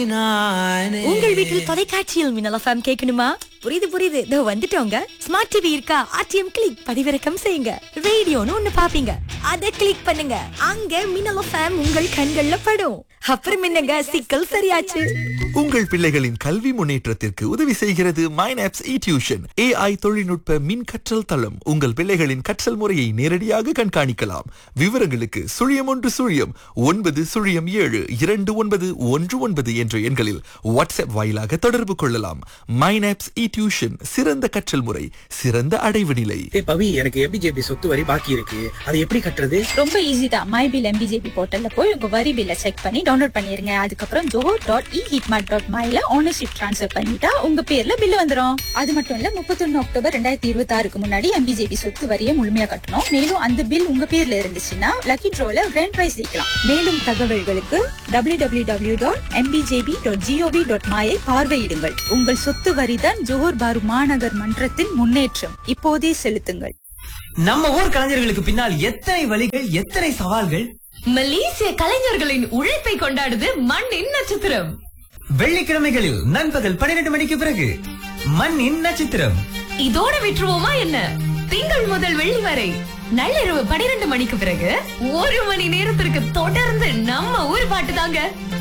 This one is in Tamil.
உங்கள் வீட்டில் தொலைக்காட்சியில் மின்னல் எஃப்எம் கேட்கணுமா புரியுது புரியுது இதோ வந்துட்டோங்க ஸ்மார்ட் டிவி இருக்கா ஆர்டிஎம் கிளிக் பதிவிறக்கம் செய்யுங்க ரேடியோன்னு ஒண்ணு பாப்பீங்க அத கிளிக் பண்ணுங்க அங்க மின்னல் எஃப்எம் உங்கள் கண்கள்ல படும் அப்புறம் என்னங்க சிக்கல் சரியாச்சு உங்கள் பிள்ளைகளின் கல்வி முன்னேற்றத்திற்கு உதவி செய்கிறது மைனாப்ஸ் இ டியூஷன் ஏஐ தொழில்நுட்ப மின் கற்றல் தளம் உங்கள் பிள்ளைகளின் கற்றல் முறையை நேரடியாக கண்காணிக்கலாம் விவரங்களுக்கு சுழியம் ஒன்று சுழியம் ஒன்பது சுழியம் ஏழு இரண்டு ஒன்பது ஒன்று ஒன்பது என்ற எண்களில் வாட்ஸ்அப் வாயிலாக தொடர்பு கொள்ளலாம் மைனாப்ஸ் இ டியூஷன் சிறந்த கற்றல் முறை சிறந்த அடைவு நிலை ஏய் பவி எனக்கு எபிஜேபி சொத்து வரி பாக்கி இருக்கு அது எப்படி கட்டுறது ரொம்ப ஈஸி தான் மை பில் எம்பிஜேபி போர்ட்டல்ல போய் உங்க வரி பில்ல செக் பண்ணி டவுன்லோட் பண்ணிருங்க அதுக்கப்புறம் ஜோஹோ டாட் இ ஹிட்மார்ட் டாட் மைல ஓனர்ஷிப் ட்ரான்ஸ்ஃபர் பண்ணிட்டா உங்க பேர்ல பில் வந்துரும் அது மட்டும் இல்ல முப்பத்தொன்னு அக்டோபர் ரெண்டாயிரத்தி இருபத்தி ஆறுக்கு முன்னாடி எம்பிஜேபி சொத்து வரியை முழுமையா கட்டணும் மேலும் அந்த பில் உங்க பேர்ல இருந்துச்சுன்னா லக்கி ட்ரோல கிராண்ட் பிரைஸ் ஜெயிக்கலாம் மேலும் தகவல்களுக்கு W W W dot MBJP dot GOV dot மாயை பார்வையிடுங்கள் உங்கள் சொத்து வரிதான் ஜோஹர் பாரு மாநகர் மன்றத்தின் முன்னேற்றம் இப்போதே செலுத்துங்கள் நம்ம ஊர் கலைஞர்களுக்கு பின்னால் எத்தனை வழிகள் எத்தனை சவால்கள் மலேசிய கலைஞர்களின் உழைப்பை கொண்டாடுது மண்ணின் நட்சத்திரம் வெள்ளிக்கிழமைகளில் நண்பகல் பன்னிரண்டு மணிக்கு பிறகு மண்ணின் நட்சத்திரம் இதோட விட்டுருவோமா என்ன திங்கள் முதல் வெள்ளி வரை நள்ளிரவு பனிரெண்டு மணிக்கு பிறகு ஒரு மணி நேரத்திற்கு தொடர்ந்து நம்ம ஊர் பாட்டு தாங்க